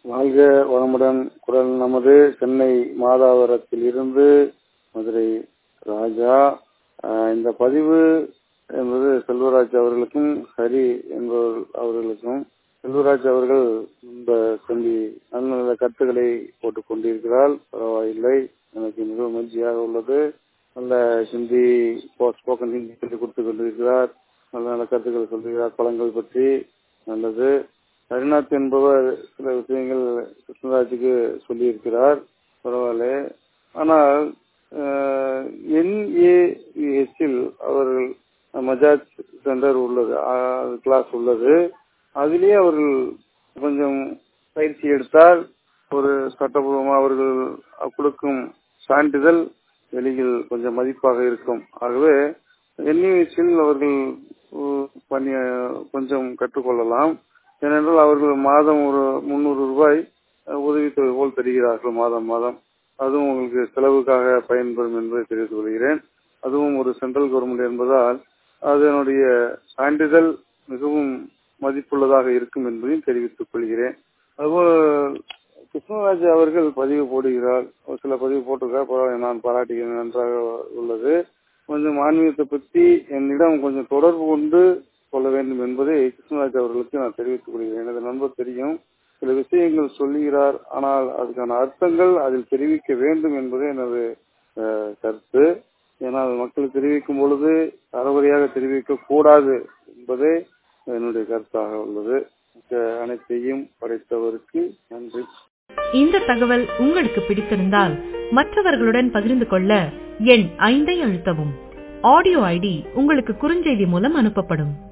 வாழ்க வளமுடன் குரல் நமது சென்னை மாதாவரத்தில் இருந்து மதுரை ராஜா ஆஹ் இந்த பதிவு என்பது செல்வராஜ் அவர்களுக்கும் ஹரி என்பவர் அவர்களுக்கும் செல்வராஜ் அவர்கள் இந்த சொல்லி நல்ல நல்ல கருத்துக்களை போட்டுக் கொண்டிருக்கிறார் பரவாயில்லை எனக்கு மிகவும் மகிழ்ச்சியாக உள்ளது நல்ல ஹிந்தி ஸ்போக்கன் ஹிந்தி சொல்லிக் கொடுத்து கொண்டிருக்கிறார் நல்ல நல்ல கருத்துக்களை சொல்லுகிறார் பழங்கள் பற்றி நல்லது ஹரிநாத் என்பவர் சில விஷயங்கள் கிருஷ்ணராஜுக்கு சொல்லியிருக்கிறார் பரவாயில்ல ஆனால் என்ஏஹெச்சில் அவர்கள் மஜாஜ் சென்டர் உள்ளது கிளாஸ் உள்ளது அதிலேயே அவர்கள் கொஞ்சம் பயிற்சி எடுத்தால் ஒரு சட்டபூர்வமாக அவர்கள் கொடுக்கும் சான்றிதழ் வெளியில் கொஞ்சம் மதிப்பாக இருக்கும் ஆகவே என்யூஎஸ்சில் அவர்கள் பண்ணி கொஞ்சம் கற்றுக்கொள்ளலாம் ஏனென்றால் அவர்கள் மாதம் ஒரு முன்னூறு ரூபாய் உதவித்தொகை போல் தருகிறார்கள் மாதம் மாதம் அதுவும் உங்களுக்கு செலவுக்காக பயன்படும் என்பதை தெரிவித்துக் கொள்கிறேன் அதுவும் ஒரு சென்ட்ரல் கவர்மெண்ட் என்பதால் அதனுடைய சான்றிதழ் மிகவும் மதிப்புள்ளதாக இருக்கும் என்பதையும் தெரிவித்துக் கொள்கிறேன் அதுபோல் கிருஷ்ணராஜ் அவர்கள் பதிவு போடுகிறார் ஒரு சில பதிவு போட்டிருக்கார் பரவாயில்ல நான் பாராட்டுகிறேன் நன்றாக உள்ளது கொஞ்சம் ஆன்மீகத்தை பற்றி என்னிடம் கொஞ்சம் தொடர்பு கொண்டு கொள்ள வேண்டும் என்பதை கிருஷ்ணராஜ் அவர்களுக்கு நான் தெரிவித்துக் கொள்கிறேன் எனது நண்பர் தெரியும் சில விஷயங்கள் சொல்லுகிறார் ஆனால் அதுக்கான அர்த்தங்கள் அதில் தெரிவிக்க வேண்டும் என்பது எனது கருத்து ஏன்னால் மக்கள் தெரிவிக்கும் பொழுது அறகுறையாக தெரிவிக்க கூடாது என்பதே என்னுடைய கருத்தாக உள்ளது அனைத்தையும் படைத்தவருக்கு நன்றி இந்த தகவல் உங்களுக்கு பிடித்திருந்தால் மற்றவர்களுடன் பகிர்ந்து கொள்ள எண் ஐந்தை அழுத்தவும் ஆடியோ ஐடி உங்களுக்கு குறுஞ்செய்தி மூலம் அனுப்பப்படும்